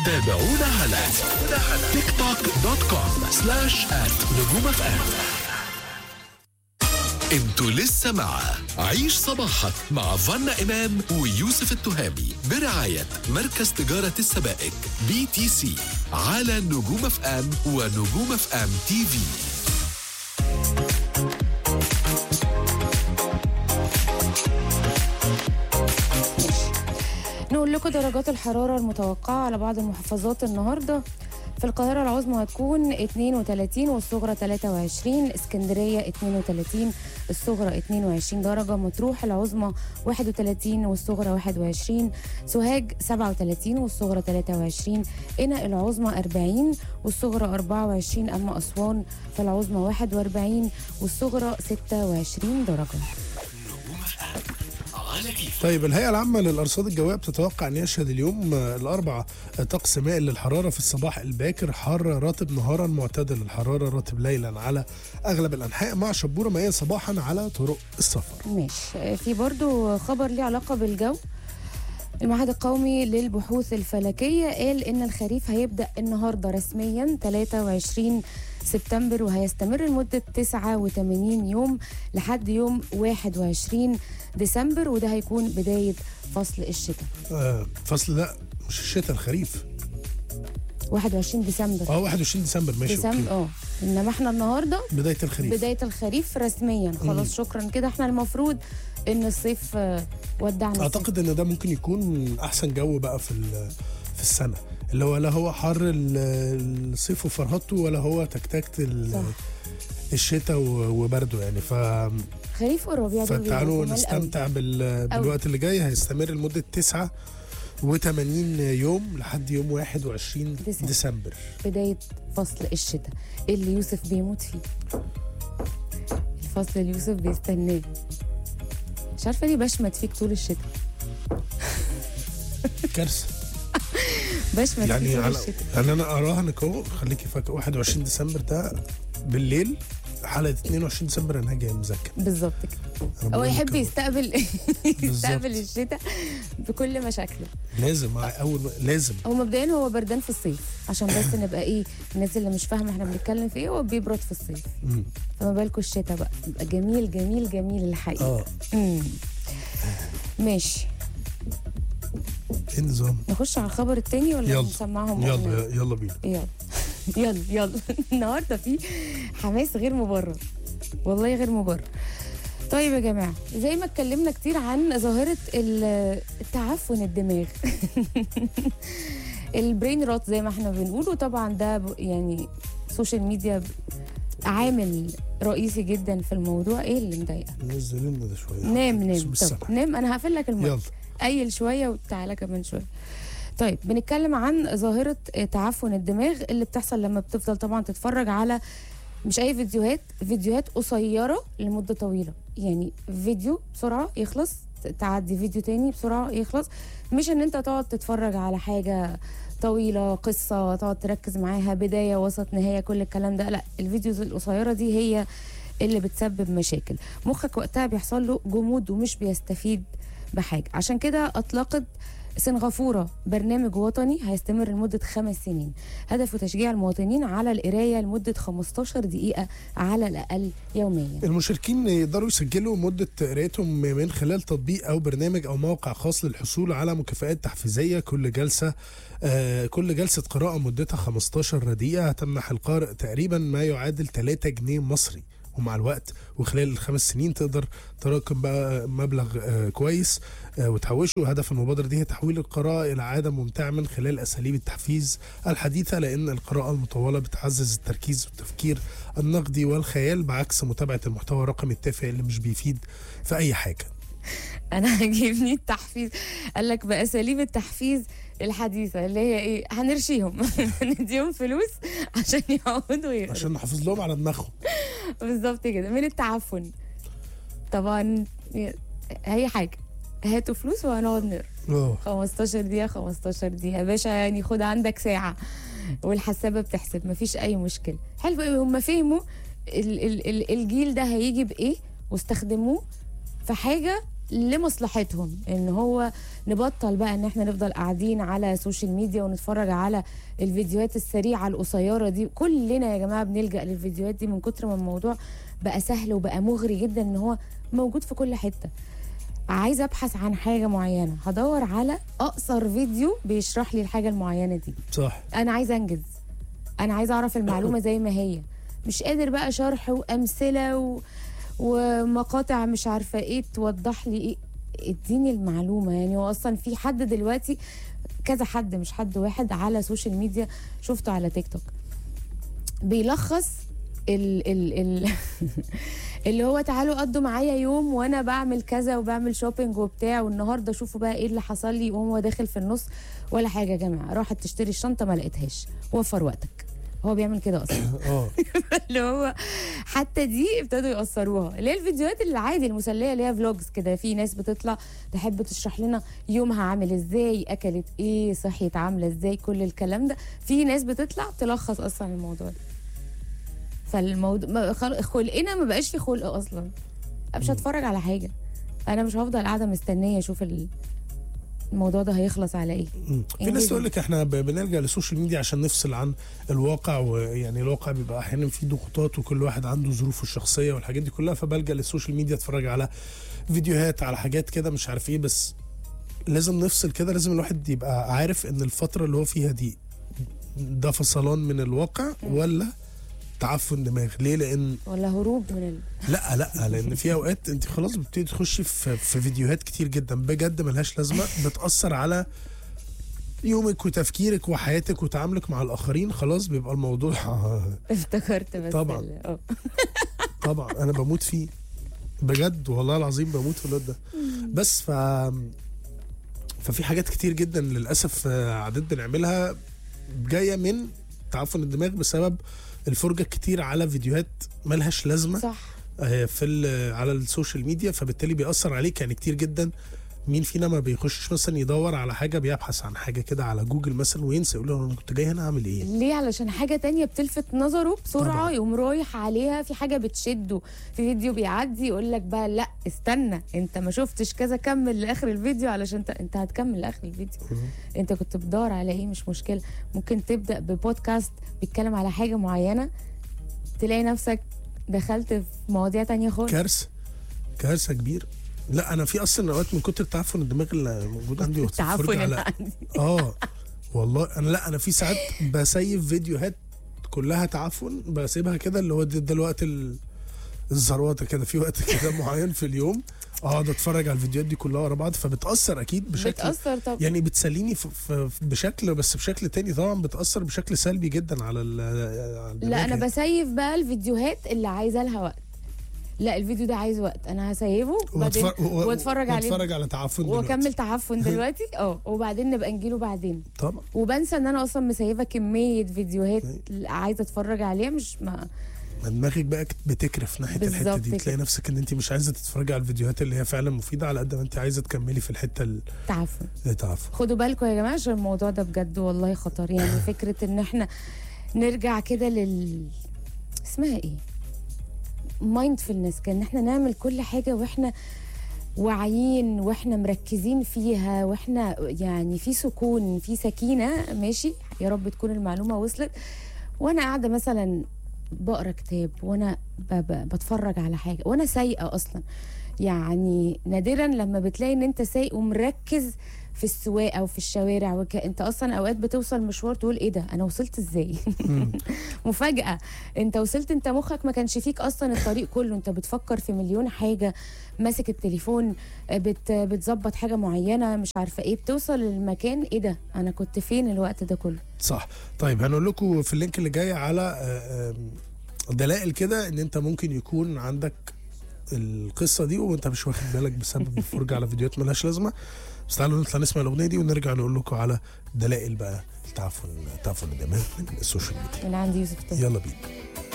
تابعونا على تيك توك دوت كوم سلاش ات نجوم اف ام انتوا لسه مع عيش صباحك مع فنا إمام ويوسف التهامي برعاية مركز تجارة السبائك بي تي سي على نجوم اف ام ونجوم اف ام تي في نقول لكم درجات الحرارة المتوقعة على بعض المحافظات النهاردة في القاهرة العظمى هتكون 32 والصغرى 23 اسكندرية 32 الصغرى 22 درجة مطروح العظمى 31 والصغرى 21 سوهاج 37 والصغرى 23 قنا العظمى 40 والصغرى 24 أما أسوان فالعظمى 41 والصغرى 26 درجة طيب الهيئة العامة للأرصاد الجوية بتتوقع أن يشهد اليوم آه، الأربعاء طقس مائل للحرارة في الصباح الباكر حار راتب نهارا معتدل الحرارة راتب ليلا على أغلب الأنحاء مع شبورة مائية صباحا على طرق السفر ماشي في برضو خبر ليه علاقة بالجو المعهد القومي للبحوث الفلكية قال إن الخريف هيبدأ النهاردة رسميا 23 سبتمبر وهيستمر لمدة 89 يوم لحد يوم 21 ديسمبر وده هيكون بداية فصل الشتاء آه، فصل لا مش الشتاء الخريف 21 ديسمبر اه 21 ديسمبر ماشي ديسمبر أوكي. اه انما احنا النهارده بداية الخريف بداية الخريف رسميا خلاص شكرا كده احنا المفروض ان الصيف آه، ودعنا الصيف. اعتقد ان ده ممكن يكون احسن جو بقى في ال- في السنه اللي هو لا هو حر ال- الصيف وفرهدته ولا هو تكتكت ال- صح. الشتاء و- وبرده يعني ف خريف والربيع دول فتعالوا بيبقوا جمال قوي. نستمتع بال... بالوقت اللي جاي هيستمر لمده 89 يوم لحد يوم 21 ديسمبر. ديسمبر بداية فصل الشتاء اللي يوسف بيموت فيه الفصل اللي يوسف بيستناه مش عارفة ليه بشمت فيك طول الشتاء كارثه بشمت فيك يعني طول على الشتاء يعني انا اراهنك اهو خليكي فاكر 21 ديسمبر ده بالليل حلقه 22 ديسمبر انا جاي مذاكر بالظبط كده أنا هو بقول لك يحب أهو. يستقبل يستقبل الشتاء بكل مشاكله لازم مع اول ما- لازم هو مبدئيا هو بردان في الصيف عشان بس نبقى ايه الناس اللي مش فاهمه احنا بنتكلم في ايه هو بيبرد في الصيف مم. فما بالكم الشتاء بقى يبقى جميل جميل جميل الحقيقه اه امم ماشي ايه النظام نخش على الخبر التاني ولا يلا. نسمعهم أغنية؟ يلا يلا بينا يلا يلا يلا النهارده في حماس غير مبرر والله غير مبرر طيب يا جماعه زي ما اتكلمنا كتير عن ظاهره ال- التعفن الدماغ البرين روت زي ما احنا بنقول وطبعا ده ب- يعني السوشيال ميديا ب- عامل رئيسي جدا في الموضوع ايه اللي مضايقك نزل لنا ده شويه نام بس نام طب بالسرعة. نام انا هقفل لك المايك يلا قيل شويه وتعالى كمان شويه طيب بنتكلم عن ظاهره تعفن الدماغ اللي بتحصل لما بتفضل طبعا تتفرج على مش اي فيديوهات فيديوهات قصيره لمده طويله يعني فيديو بسرعه يخلص تعدي فيديو تاني بسرعه يخلص مش ان انت تقعد تتفرج على حاجه طويله قصه تقعد تركز معاها بدايه وسط نهايه كل الكلام ده لا الفيديوز القصيره دي هي اللي بتسبب مشاكل مخك وقتها بيحصل له جمود ومش بيستفيد بحاجه عشان كده اطلقت سنغافوره برنامج وطني هيستمر لمده خمس سنين هدفه تشجيع المواطنين على القرايه لمده 15 دقيقه على الاقل يوميا المشاركين يقدروا يسجلوا مدة قرايتهم من خلال تطبيق أو برنامج أو موقع خاص للحصول على مكافآت تحفيزية كل جلسة آه كل جلسة قراءة مدتها 15 دقيقة هتمنح القارئ تقريبا ما يعادل 3 جنيه مصري ومع الوقت وخلال الخمس سنين تقدر تراكم بقى مبلغ آه كويس آه وتحوشه هدف المبادرة دي هي تحويل القراءة إلى عادة ممتعة من خلال أساليب التحفيز الحديثة لأن القراءة المطولة بتعزز التركيز والتفكير النقدي والخيال بعكس متابعة المحتوى الرقمي التافه اللي مش بيفيد في أي حاجة انا عاجبني التحفيز قال لك باساليب التحفيز الحديثه اللي هي ايه هنرشيهم نديهم فلوس عشان يقعدوا يقروا عشان نحافظ لهم على دماغهم بالظبط كده من التعفن طبعا اي حاجه هاتوا فلوس وهنقعد نقرا اه 15 دقيقه 15 دقيقه يا باشا يعني خد عندك ساعه والحسابه بتحسب مفيش اي مشكله حلو قوي هم فهموا ال ال ال الجيل ده هيجي بايه واستخدموه في حاجه لمصلحتهم ان هو نبطل بقى ان احنا نفضل قاعدين على سوشيال ميديا ونتفرج على الفيديوهات السريعه القصيره دي كلنا يا جماعه بنلجا للفيديوهات دي من كتر ما الموضوع بقى سهل وبقى مغري جدا ان هو موجود في كل حته عايزه ابحث عن حاجه معينه هدور على اقصر فيديو بيشرح لي الحاجه المعينه دي صح انا عايزه انجز انا عايزه اعرف المعلومه زي ما هي مش قادر بقى شرح وامثله و... ومقاطع مش عارفه ايه توضح لي ايه اديني المعلومه يعني هو اصلا في حد دلوقتي كذا حد مش حد واحد على سوشيال ميديا شفته على تيك توك بيلخص ال ال ال اللي هو تعالوا قضوا معايا يوم وانا بعمل كذا وبعمل شوبينج وبتاع والنهارده شوفوا بقى ايه اللي حصل لي وهو داخل في النص ولا حاجه يا جماعه راحت تشتري الشنطه ما لقيتهاش وفر وقتك هو بيعمل كده اصلا اه اللي هو حتى دي ابتدوا يقصروها اللي هي الفيديوهات العادي المسليه اللي هي فلوجز كده في ناس بتطلع تحب تشرح لنا يومها عامل ازاي اكلت ايه صحيت عامله ازاي كل الكلام ده في ناس بتطلع تلخص اصلا الموضوع ده فالموضوع ما- خل- خلقنا ما بقاش في خلق اصلا أنا مش هتفرج على حاجه انا مش هفضل قاعده مستنيه اشوف ال- الموضوع ده هيخلص على ايه مم. في ناس تقول لك احنا ب- بنلجا للسوشيال ميديا عشان نفصل عن الواقع ويعني الواقع بيبقى احيانا فيه ضغوطات وكل واحد عنده ظروفه الشخصيه والحاجات دي كلها فبلجا للسوشيال ميديا اتفرج على فيديوهات على حاجات كده مش عارف ايه بس لازم نفصل كده لازم الواحد يبقى عارف ان الفتره اللي هو فيها دي ده فصلان من الواقع ولا تعفن دماغ ليه لان ولا هروب من ال... لا لا لان في اوقات انت خلاص بتبتدي تخشي في, في فيديوهات كتير جدا بجد ملهاش لازمه بتاثر على يومك وتفكيرك وحياتك وتعاملك مع الاخرين خلاص بيبقى الموضوع افتكرت بس طبعاً. ال- اه طبعا انا بموت فيه بجد والله العظيم بموت في الواد ده بس ف ففي حاجات كتير جدا للاسف آه، عادات بنعملها جايه من تعفن الدماغ بسبب الفرجه الكتير على فيديوهات ملهاش لازمه صح آه، في ال- على السوشيال ميديا فبالتالي بيأثر عليك يعني كتير جدا مين فينا ما بيخشش مثلا يدور على حاجه بيبحث عن حاجه كده على جوجل مثلا وينسى يقول له انا كنت جاي هنا اعمل ايه ليه علشان حاجة تانية بتلفت نظره بسرعة طبعاً. يقوم رايح عليها في حاجة بتشده في فيديو بيعدي يقول لك بقى لا استنى انت ما شفتش كذا كمل لاخر الفيديو علشان انت, انت هتكمل لاخر الفيديو انت كنت بتدور على ايه مش مشكلة ممكن تبدأ ببودكاست بيتكلم على حاجة معينة تلاقي نفسك دخلت في مواضيع تانية خالص كارثه كارثه كبيره لا انا في اصلا اوقات من كتر تعفن الدماغ اللي موجود عندي واتفرج تعفن اللي على عندي اه والله انا لا انا في ساعات بسيف فيديوهات كلها تعفن بسيبها كده اللي هو ده, ده الوقت ال- الزروطه كده في وقت كده معين في اليوم اقعد اتفرج على الفيديوهات دي كلها ورا بعض فبتاثر اكيد بشكل بتأثر طبعا يعني بتسليني في في بشكل بس بشكل تاني طبعا بتاثر بشكل سلبي جدا على ال على لا انا الدماغ بسيف بقى الفيديوهات اللي عايزه لها وقت لا الفيديو ده عايز وقت انا هسيبه وبعدين وأتفرج- و- واتفرج عليه واتفرج على تعفن دلوقتي. واكمل تعفن دلوقتي اه وبعدين نبقى نجيله بعدين طبعا وبنسى ان انا اصلا مسيبه كميه فيديوهات عايزه اتفرج عليها مش ما ما دماغك بقى بتكرف ناحيه الحته بالظبط دي كده. تلاقي نفسك ان انت مش عايزه تتفرجي على الفيديوهات اللي هي فعلا مفيده على قد ما انت عايزه تكملي في الحته اللي تعفن تعرف خدوا بالكم يا جماعه عشان الموضوع ده بجد والله خطر يعني فكره ان احنا نرجع كده لل اسمها ايه مايندفulness كان احنا نعمل كل حاجه واحنا واعيين واحنا مركزين فيها واحنا يعني في سكون في سكينه ماشي يا رب تكون المعلومه وصلت وانا قاعده مثلا بقرا كتاب وانا ب- ب- بتفرج على حاجه وانا سايقه اصلا يعني نادرا لما بتلاقي ان انت سايق ومركز في السواقه وفي الشوارع وك... انت اصلا اوقات بتوصل مشوار تقول ايه ده انا وصلت ازاي مفاجاه انت وصلت انت مخك ما كانش فيك اصلا الطريق كله انت بتفكر في مليون حاجه ماسك التليفون بت... بتظبط حاجه معينه مش عارفه ايه بتوصل للمكان ايه ده انا كنت فين الوقت ده كله صح طيب هنقول لكم في اللينك اللي جاي على آه، آم، دلائل كده ان انت ممكن يكون عندك القصه دي وانت مش واخد بالك بسبب الفرجه على فيديوهات ملهاش لازمه بس تعالوا نطلع نسمع الاغنيه دي ونرجع نقول لكم على دلائل بقى التعفن تعفن الدماغ من السوشيال ميديا من عندي يوسف طه يلا بينا